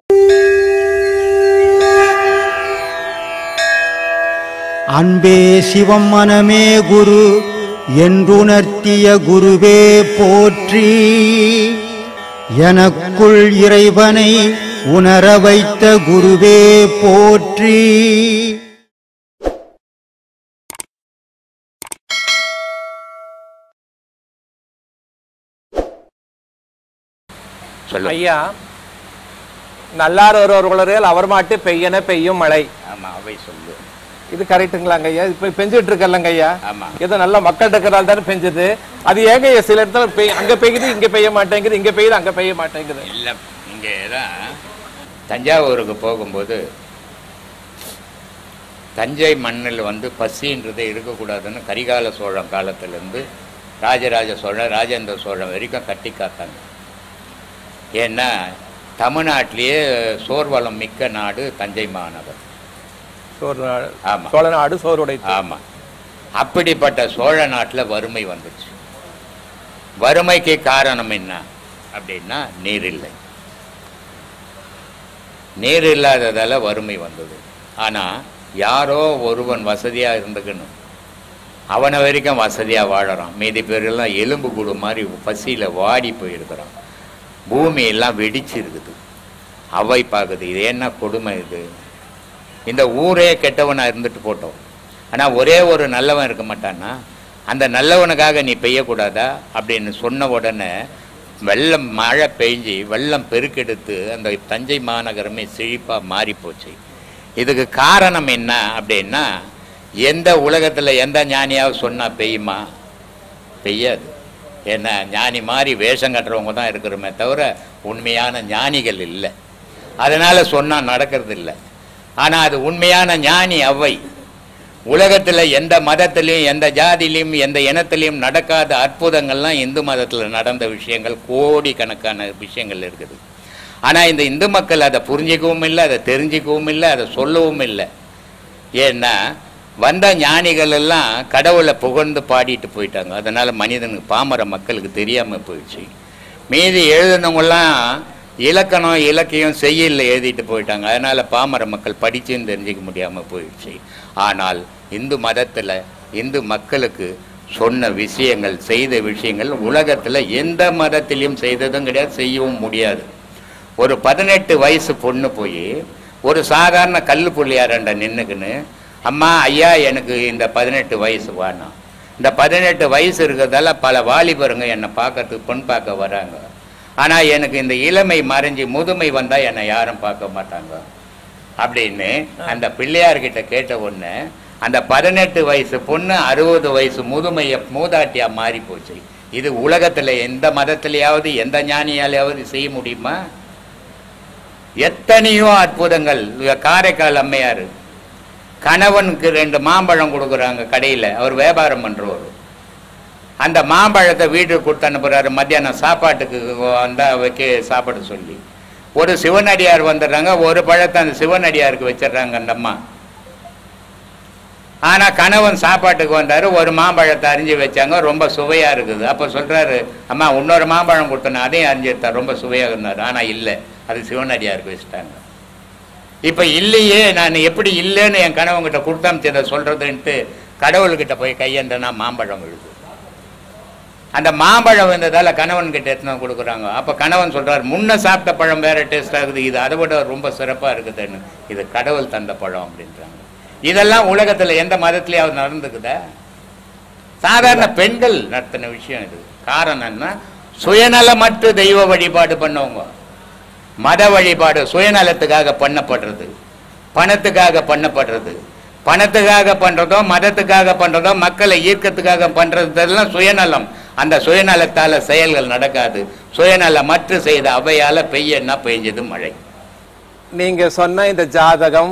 அன்பே சிவம் மனமே குரு என்றுணர்த்திய குருவே போற்றி எனக்குள் இறைவனை உணர வைத்த குருவே போற்றி சொல்லு ஐயா நல்லார் ஒருவர்களால் அவர் மாட்டு பெய்யன பெய்யும் மழை ஆமா அவை சொல்லு இது கரெக்ட்டுங்களாங்க ஐயா இப்ப பெஞ்சிட்டு இருக்கல்லங்க ஐயா ஆமா ஏதோ நல்ல மக்கள் இருக்கிறதால தானே பெஞ்சது அது ஏங்க ஐயா சில இடத்துல பெய் அங்க பெய்யுது இங்க பெய்ய மாட்டேங்குது இங்க பெய்யுது அங்க பெய்ய மாட்டேங்குது இல்லை இங்கே தான் தஞ்சாவூருக்கு போகும்போது தஞ்சை மண்ணில் வந்து பசின்றது இருக்கக்கூடாதுன்னு கரிகால சோழன் காலத்திலேருந்து ராஜராஜ சோழன் ராஜேந்திர சோழன் வரைக்கும் கட்டி காத்தாங்க ஏன்னா தமிழ்நாட்டிலேயே சோர்வளம் மிக்க நாடு தஞ்சை மாநகர் சோறு நாடு ஆமா. சோழ நாடு சோறுடைய ஆமாம் அப்படிப்பட்ட சோழ நாட்டில் வறுமை வந்துச்சு வறுமைக்கு காரணம் என்ன அப்படின்னா நீர் இல்லை நீர் இல்லாததால் வறுமை வந்தது ஆனால் யாரோ ஒருவன் வசதியாக இருந்துக்கணும் அவனை வரைக்கும் வசதியாக வாழறான் மீதி பேரெல்லாம் எலும்பு கூடு மாதிரி பசியில் வாடி போயிருக்கிறான் பூமி எல்லாம் வெடிச்சிருக்குது அவை பார்க்குது இது என்ன கொடுமை இது இந்த ஊரே கெட்டவனாக இருந்துட்டு போட்டோம் ஆனால் ஒரே ஒரு நல்லவன் இருக்க மாட்டான்னா அந்த நல்லவனுக்காக நீ பெய்யக்கூடாதா அப்படின்னு சொன்ன உடனே வெள்ளம் மழை பெய்ஞ்சு வெள்ளம் பெருக்கெடுத்து அந்த தஞ்சை மாநகரமே செழிப்பாக மாறி போச்சு இதுக்கு காரணம் என்ன அப்படின்னா எந்த உலகத்தில் எந்த ஞானியாவது சொன்னால் பெய்யுமா பெய்யாது ஏன்னா ஞானி மாதிரி வேஷம் கட்டுறவங்க தான் இருக்கிறோமே தவிர உண்மையான ஞானிகள் இல்லை அதனால் சொன்னால் நடக்கிறது இல்லை ஆனால் அது உண்மையான ஞானி அவ்வை உலகத்தில் எந்த மதத்திலையும் எந்த ஜாதியிலையும் எந்த இனத்திலையும் நடக்காத அற்புதங்கள்லாம் இந்து மதத்தில் நடந்த விஷயங்கள் கோடிக்கணக்கான விஷயங்கள் இருக்குது ஆனால் இந்த இந்து மக்கள் அதை புரிஞ்சிக்கவும் இல்லை அதை தெரிஞ்சிக்கவும் இல்லை அதை சொல்லவும் இல்லை ஏன்னா வந்த ஞானிகள் எல்லாம் கடவுளை புகழ்ந்து பாடிட்டு போயிட்டாங்க அதனால மனிதனுக்கு பாமர மக்களுக்கு தெரியாமல் போயிடுச்சு மீதி எழுதுனவங்கெல்லாம் இலக்கணம் இலக்கியம் செய்யல எழுதிட்டு போயிட்டாங்க அதனால பாமர மக்கள் படிச்சும் தெரிஞ்சிக்க முடியாமல் போயிடுச்சு ஆனால் இந்து மதத்தில் இந்து மக்களுக்கு சொன்ன விஷயங்கள் செய்த விஷயங்கள் உலகத்தில் எந்த மதத்திலையும் செய்ததும் கிடையாது செய்யவும் முடியாது ஒரு பதினெட்டு வயசு பொண்ணு போய் ஒரு சாதாரண கல்லு புள்ளியாரண்ட நின்றுக்குன்னு அம்மா ஐயா எனக்கு இந்த பதினெட்டு வயசு வேணாம் இந்த பதினெட்டு வயசு இருக்கிறதால பல வாலிபருங்க என்னை பார்க்கறதுக்கு பொன் பார்க்க வராங்க ஆனால் எனக்கு இந்த இளமை மறைஞ்சு முதுமை வந்தால் என்னை யாரும் பார்க்க மாட்டாங்க அப்படின்னு அந்த பிள்ளையார்கிட்ட கேட்ட உடனே அந்த பதினெட்டு வயசு பொண்ணு அறுபது வயசு முதுமைய மூதாட்டியா மாறி போச்சு இது உலகத்துல எந்த மதத்திலேயாவது எந்த ஞானியாலேயாவது செய்ய முடியுமா எத்தனையோ அற்புதங்கள் இவ காரைக்கால் அம்மையார் கணவனுக்கு ரெண்டு மாம்பழம் கொடுக்குறாங்க கடையில் அவர் வியாபாரம் பண்ணுறவர் அந்த மாம்பழத்தை வீட்டுக்கு கொடுத்து அனுப்புறாரு மத்தியானம் சாப்பாட்டுக்கு வந்தால் வைக்க சாப்பிட சொல்லி ஒரு சிவனடியார் வந்துடுறாங்க ஒரு பழத்தை அந்த சிவனடியாருக்கு வச்சிடுறாங்க அந்த அம்மா ஆனால் கணவன் சாப்பாட்டுக்கு வந்தார் ஒரு மாம்பழத்தை அரிஞ்சு வச்சாங்க ரொம்ப சுவையாக இருக்குது அப்போ சொல்கிறாரு அம்மா இன்னொரு மாம்பழம் கொடுத்தேன் அதையும் அரிஞ்சு எடுத்தா ரொம்ப சுவையாக இருந்தார் ஆனால் இல்லை அது சிவனடியாருக்கு வச்சுட்டாங்க இப்போ இல்லையே நான் எப்படி இல்லைன்னு என் கணவன்கிட்ட கொடுத்தமிச்சதை சொல்கிறதுன்ட்டு கடவுள்கிட்ட போய் கையேந்தனா மாம்பழம் விழுது அந்த மாம்பழம் வந்ததால் கணவன் கிட்ட எடுத்துன்னு வந்து கொடுக்குறாங்க அப்போ கணவன் சொல்றார் முன்ன சாப்பிட்ட பழம் வேற டேஸ்ட் ஆகுது இது அதை விட ரொம்ப சிறப்பாக இருக்குதுன்னு இது கடவுள் தந்த பழம் அப்படின்றாங்க இதெல்லாம் உலகத்துல எந்த மதத்திலேயாவது நடந்துக்குதா சாதாரண பெண்கள் நடத்தின விஷயம் இது காரணம் என்ன சுயநலமற்ற தெய்வ வழிபாடு பண்ணவங்க மத வழிபாடு சுயநலத்துக்காக பண்ணப்படுறது பணத்துக்காக பண்ணப்படுறது பணத்துக்காக பண்றதோ மதத்துக்காக பண்றதோ மக்களை ஈர்க்கத்துக்காக பண்றதெல்லாம் சுயநலம் அந்த சுயநலத்தால செயல்கள் நடக்காது சுயநலமற்று செய்த அவையால பெய்யன்னா பெய்ஞ்சது மழை நீங்க சொன்ன இந்த ஜாதகம்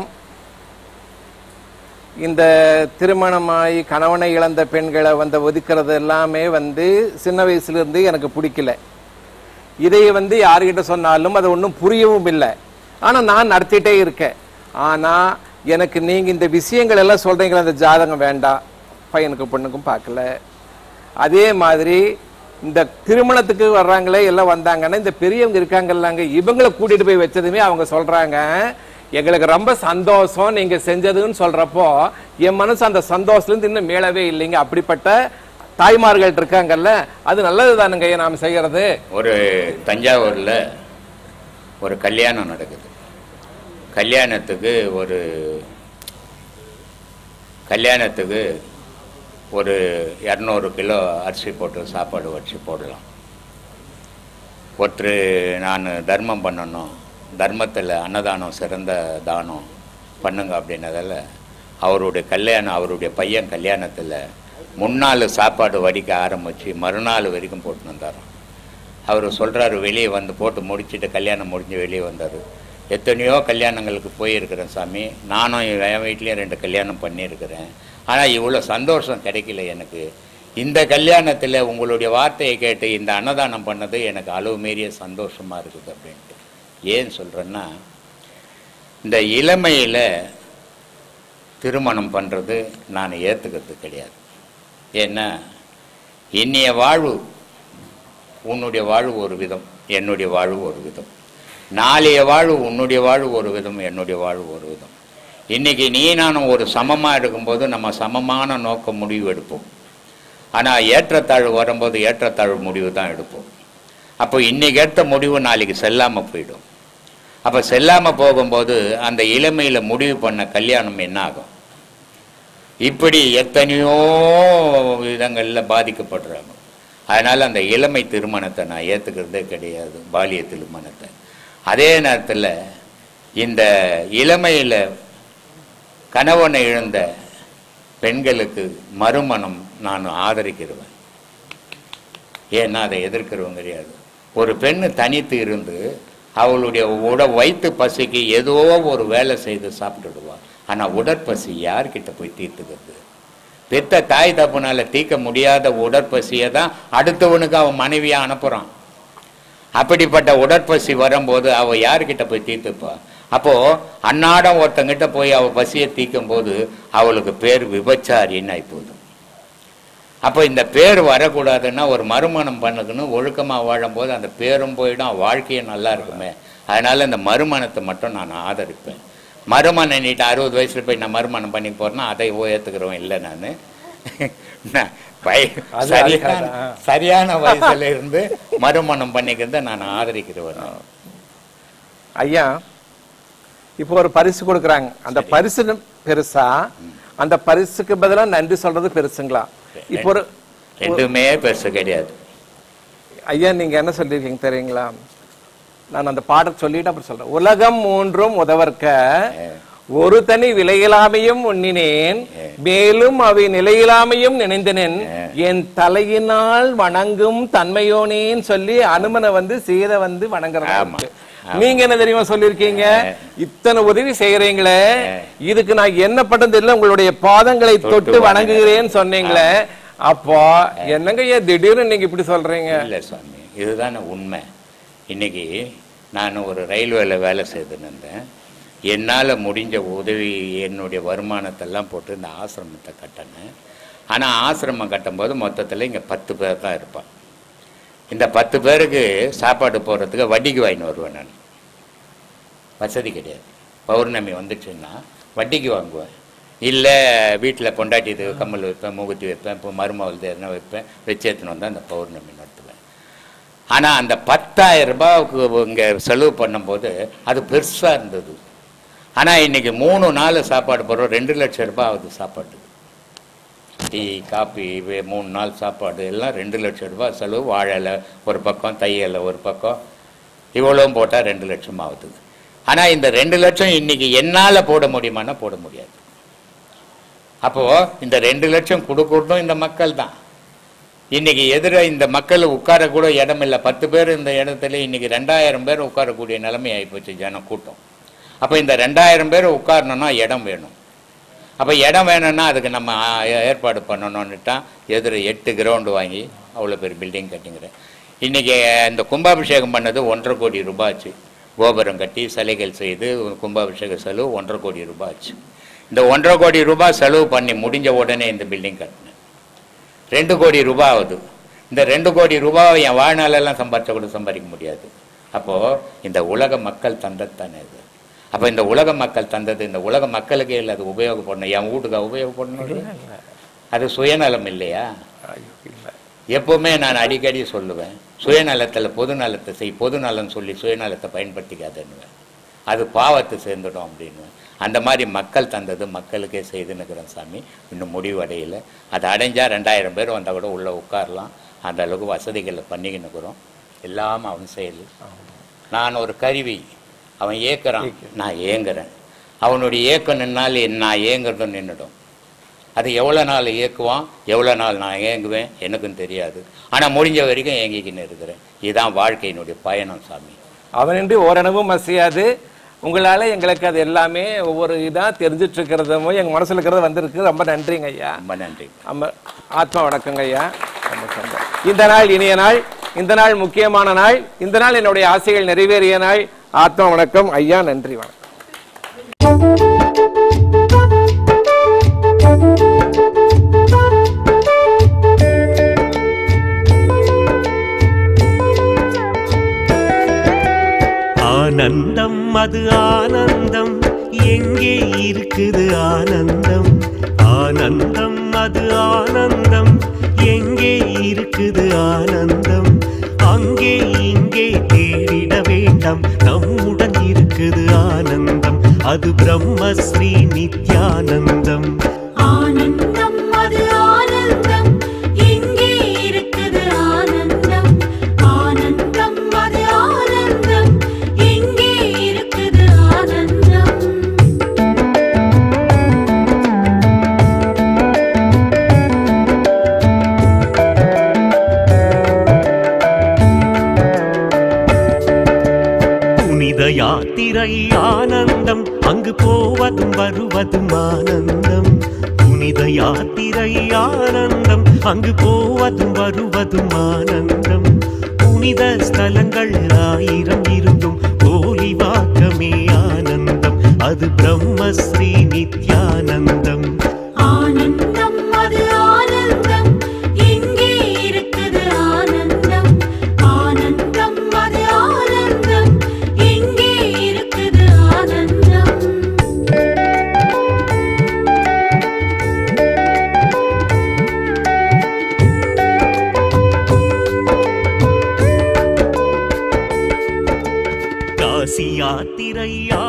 இந்த திருமணமாகி கணவனை இழந்த பெண்களை வந்து ஒதுக்கிறது எல்லாமே வந்து சின்ன வயசுல இருந்து எனக்கு பிடிக்கல இதை வந்து யார்கிட்ட சொன்னாலும் அது ஒன்றும் புரியவும் இல்லை ஆனா நான் நடத்திட்டே இருக்கேன் ஆனா எனக்கு நீங்க இந்த விஷயங்கள் எல்லாம் சொல்றீங்களா அந்த ஜாதகம் வேண்டாம் பையனுக்கும் பொண்ணுக்கும் பார்க்கல அதே மாதிரி இந்த திருமணத்துக்கு வர்றாங்களே எல்லாம் வந்தாங்கன்னா இந்த பெரியவங்க இருக்காங்கல்லாங்க இவங்களை கூட்டிட்டு போய் வச்சதுமே அவங்க சொல்றாங்க எங்களுக்கு ரொம்ப சந்தோஷம் நீங்க செஞ்சதுன்னு சொல்றப்போ என் மனசு அந்த சந்தோஷத்துல இருந்து இன்னும் மேலவே இல்லைங்க அப்படிப்பட்ட தாய்மார்கள் இருக்காங்கல்ல அது நல்லது தானுங்க நாம செய்யறது ஒரு தஞ்சாவூரில் ஒரு கல்யாணம் நடக்குது கல்யாணத்துக்கு ஒரு கல்யாணத்துக்கு ஒரு இரநூறு கிலோ அரிசி போட்டு சாப்பாடு வச்சு போடலாம் ஒருத்தர் நான் தர்மம் பண்ணணும் தர்மத்தில் அன்னதானம் சிறந்த தானம் பண்ணுங்க அப்படின்னதால அவருடைய கல்யாணம் அவருடைய பையன் கல்யாணத்தில் முன்னாள் சாப்பாடு வடிக்க ஆரம்பித்து மறுநாள் வரைக்கும் போட்டு வந்தாராம் அவர் சொல்கிறாரு வெளியே வந்து போட்டு முடிச்சிட்டு கல்யாணம் முடிஞ்சு வெளியே வந்தார் எத்தனையோ கல்யாணங்களுக்கு போயிருக்கிறேன் சாமி நானும் என் வீட்லேயும் ரெண்டு கல்யாணம் பண்ணியிருக்கிறேன் ஆனால் இவ்வளோ சந்தோஷம் கிடைக்கல எனக்கு இந்த கல்யாணத்தில் உங்களுடைய வார்த்தையை கேட்டு இந்த அன்னதானம் பண்ணது எனக்கு அளவு மீறிய சந்தோஷமாக இருக்குது அப்படின்ட்டு ஏன் சொல்கிறேன்னா இந்த இளமையில் திருமணம் பண்ணுறது நான் ஏற்றுக்கிறது கிடையாது ஏன்னா இன்னைய வாழ்வு உன்னுடைய வாழ்வு ஒரு விதம் என்னுடைய வாழ்வு ஒரு விதம் நாளைய வாழ்வு உன்னுடைய வாழ்வு ஒரு விதம் என்னுடைய வாழ்வு ஒரு விதம் இன்னைக்கு நீ நானும் ஒரு சமமாக இருக்கும்போது நம்ம சமமான நோக்க முடிவு எடுப்போம் ஆனால் ஏற்றத்தாழ்வு வரும்போது ஏற்றத்தாழ்வு முடிவு தான் எடுப்போம் அப்போ இன்னைக்கு எடுத்த முடிவு நாளைக்கு செல்லாமல் போயிடும் அப்போ செல்லாமல் போகும்போது அந்த இளமையில் முடிவு பண்ண கல்யாணம் என்ன ஆகும் இப்படி எத்தனையோ விதங்களில் பாதிக்கப்படுறாங்க அதனால் அந்த இளமை திருமணத்தை நான் ஏற்றுக்கிறதே கிடையாது பாலிய திருமணத்தை அதே நேரத்தில் இந்த இளமையில் கணவனை இழந்த பெண்களுக்கு மறுமணம் நான் ஆதரிக்கிறவன் ஏன்னா அதை எதிர்க்கிறவங்க கிடையாது ஒரு பெண்ணு தனித்து இருந்து அவளுடைய உட வயிற்று பசிக்கு ஏதோ ஒரு வேலை செய்து சாப்பிட்டுடுவா ஆனால் உடற்பசி யார்கிட்ட போய் தீர்த்துக்கிறது பெத்த தாய் தப்புனால தீர்க்க முடியாத உடற்பசியை தான் அடுத்தவனுக்கு அவன் மனைவியா அனுப்புறான் அப்படிப்பட்ட உடற்பசி வரும்போது அவ யார்கிட்ட போய் தீர்த்துப்பா அப்போ அன்னாடம் ஒருத்தங்கிட்ட போய் அவ பசியை தீர்க்கும் போது அவளுக்கு பேர் விபச்சாரின்னு ஆயிப்போகுது அப்போ இந்த பேர் வரக்கூடாதுன்னா ஒரு மறுமணம் பண்ணுக்கணும் ஒழுக்கமாக வாழும்போது அந்த பேரும் போயிடும் வாழ்க்கையே நல்லா இருக்குமே அதனால இந்த மறுமணத்தை மட்டும் நான் ஆதரிப்பேன் மறுமணம் நீட்டு அறுபது வயசுல போய் நான் மறுமணம் பண்ணி போறேன்னா அதை ஏற்றுக்கிறவன் இல்லை நான் நான் வய- அது சரியான அதுக்காக, ஆ. சரியான வயசுல இருந்து மறுமணம் பண்ணிக்கிறத நான் ஆதரிக்கிறவன் ஐயா இப்போ ஒரு பரிசு கொடுக்குறாங்க அந்த பரிசு பெருசா அந்த பரிசுக்கு பதிலா நன்றி சொல்றது பெருசுங்களா இப்போ ஒரு ரெண்டுமே பெருசு கிடையாது ஐயா நீங்க என்ன சொல்லிருக்கீங்க தெரியுங்களா நான் அந்த பாடல் சொல்லிட்டு அப்புறம் சொல்றேன் உலகம் மூன்றும் உதவற்க ஒரு தனி விலையிலாமையும் உண்ணினேன் மேலும் அவை நிலையிலாமையும் நினைந்தனேன் என் தலையினால் வணங்கும் தன்மையோனேன்னு சொல்லி அனுமனை வந்து சீதை வந்து ஆமா. வணங்குறாங்க நீங்க என்ன தெரியுமா சொல்லிருக்கீங்க இத்தனை உதவி செய்யறீங்களே இதுக்கு நான் என்ன பண்றது இல்ல உங்களுடைய பாதங்களை தொட்டு வணங்குகிறேன்னு சொன்னீங்களே அப்போ என்னங்க ஐயா திடீர்னு நீங்க இப்படி சொல்றீங்க இல்லை சுவாமி இதுதானே உண்மை இன்னைக்கு நான் ஒரு ரயில்வேல வேலை செய்துன்னு இருந்தேன் என்னால் முடிஞ்ச உதவி என்னுடைய வருமானத்தெல்லாம் போட்டு இந்த ஆசிரமத்தை கட்டினேன் ஆனால் ஆசிரமம் கட்டும்போது மொத்தத்தில் இங்கே பத்து பேர் தான் இருப்பான் இந்த பத்து பேருக்கு சாப்பாடு போடுறதுக்கு வட்டிக்கு வாங்கின்னு வருவேன் நான் வசதி கிடையாது பௌர்ணமி வந்துச்சுன்னா வட்டிக்கு வாங்குவேன் இல்லை வீட்டில் பொண்டாட்டிது கம்மல் வைப்பேன் மூகுத்தி வைப்பேன் இப்போ மருமவள் எதனா வைப்பேன் வச்சு எடுத்துன்னு வந்தால் அந்த பௌர்ணமி நடத்துவேன் ஆனால் அந்த பத்தாயிரம் ரூபாவுக்கு இங்கே செலவு பண்ணும்போது அது பெருசாக இருந்தது ஆனால் இன்னைக்கு மூணு நாள் சாப்பாடு போடுறோம் ரெண்டு லட்சம் ரூபாய் ஆகுது சாப்பாடு டீ காப்பி இவை மூணு நாள் சாப்பாடு எல்லாம் ரெண்டு லட்சம் ரூபாய் செலவு வாழை இலை ஒரு பக்கம் தை இலை ஒரு பக்கம் இவ்வளவும் போட்டால் ரெண்டு லட்சம் ஆகுது ஆனால் இந்த ரெண்டு லட்சம் இன்னைக்கு என்னால் போட முடியுமான்னா போட முடியாது அப்போது இந்த ரெண்டு லட்சம் கொடுக்கட்டும் இந்த மக்கள் தான் இன்னைக்கு எதிர இந்த மக்கள் உட்கார கூட இடம் இல்லை பத்து பேர் இந்த இடத்துல இன்னைக்கு ரெண்டாயிரம் பேர் உட்காரக்கூடிய நிலைமை ஆகிப்போச்சு ஜனம் கூட்டம் அப்போ இந்த ரெண்டாயிரம் பேர் உட்காரணும்னா இடம் வேணும் அப்போ இடம் வேணும்னா அதுக்கு நம்ம ஆ, ஏற்பாடு பண்ணணும்னுட்டா எதிர எட்டு கிரவுண்டு வாங்கி அவ்வளோ பெரிய பில்டிங் கட்டிங்கிறேன் இன்றைக்கி இந்த கும்பாபிஷேகம் பண்ணது ஒன்றரை கோடி ரூபாய் ஆச்சு கோபுரம் கட்டி சிலைகள் செய்து கும்பாபிஷேக செலவு ஒன்றரை கோடி ரூபாய் ஆச்சு இந்த ஒன்றரை கோடி ரூபாய் செலவு பண்ணி முடிஞ்ச உடனே இந்த பில்டிங் கட்டினேன் ரெண்டு கோடி ரூபாய் ஆகுது இந்த ரெண்டு கோடி ரூபாய் என் வாழ்நாளெல்லாம் சம்பாதிச்ச கூட சம்பாதிக்க முடியாது அப்போ இந்த உலக மக்கள் தந்தத்தானே இது அப்போ இந்த உலக மக்கள் தந்தது இந்த உலக மக்களுக்கே இல்லை அது உபயோகப்படணும் என் வீட்டுக்கு உபயோகப்படணும் இல்லையா? அது சுயநலம் இல்லையா ஐயோ, இல்லை எப்பவுமே நான் அடிக்கடி சொல்லுவேன் சுயநலத்தில் பொது நலத்தை செய் பொது நலம் சொல்லி சுயநலத்தை பயன்படுத்திக்காதன்னுவேன் அது பாவத்தை சேர்ந்துடும் அப்படின்னு அந்த மாதிரி மக்கள் தந்தது மக்களுக்கே செய்துன்னுக்கிறேன் சாமி இன்னும் முடிவடையல அது அடைஞ்சால் ரெண்டாயிரம் பேர் வந்தால் கூட உள்ளே உட்காரலாம் அந்த அளவுக்கு வசதிகளை பண்ணிக்கின்னுக்குறோம் எல்லாம் அவன் செயல் நான் ஒரு கருவி அவன் ஏக்குறான் நான் ஏங்குறேன் அவனுடைய ஏக்கம் நின்னால் நான் ஏங்குறதும் நின்றுடும் அது எவ்வளோ நாள் இயக்குவான் எவ்வளோ நாள் நான் ஏங்குவேன் எனக்கும் தெரியாது ஆனால் முடிஞ்ச வரைக்கும் ஏங்கிக்கின்னு இருக்கிறேன் இதுதான் வாழ்க்கையினுடைய பயணம் சாமி அவனின்றி ஓரளவும் அசையாது உங்களால எங்களுக்கு அது எல்லாமே ஒவ்வொரு இதா தெரிஞ்சிட்டு இருக்கிறதும் எங்க மனசுல இருக்கிறது வந்திருக்கு ரொம்ப நன்றிங்க ஐயா ரொம்ப நன்றி நம்ம ஆத்மா வணக்கங்க ஐயா ரொம்ப சந்தோஷம். இந்த நாள் இனிய நாள் இந்த நாள் முக்கியமான நாள் இந்த நாள் என்னுடைய ஆசைகள் நிறைவேறிய நாள் ஆத்மா வணக்கம் ஐயா நன்றி வணக்கம் ஆனந்தம் அது ஆனந்தம் எங்கே இருக்குது ஆனந்தம் ஆனந்தம் அது ஆனந்தம் எங்கே இருக்குது ஆனந்தம் அங்கே இங்கே தேடிட வேண்டாம் நம்முடன் இருக்குது ஆனந்தம் அது பிரம்மஸ்ரீ நித்யானந்தம் ஆனந்தம் அது ஆனந்தம் எங்கே இருக்குது ஆனந்தம் ஆனந்தம் அது ஆனந்தம் எங்கே இருக்குது ஆனந்தம் புனித யாத்திரை ஆனந்தம் அங்கு போவதும் வருவதும் ஆனந்தம் புனித யாத்திரை ஆனந்தம் அங்கு போவதும் வருவதும் ஆனந்தம் புனித ஸ்தலங்கள் ஆயிரம் இருந்தும் போலி வாக்கமே ஆனந்தம் அது பிரம்மஸ்ரீ நித்யானந்தம் ஆனந்தம் அது ஆனந்தம் எங்கே இருக்குது ஆனந்தம் ஆனந்தம் அது ஆனந்தம் எங்கே இருக்குது ஆனந்தம் காசி யாத்திரை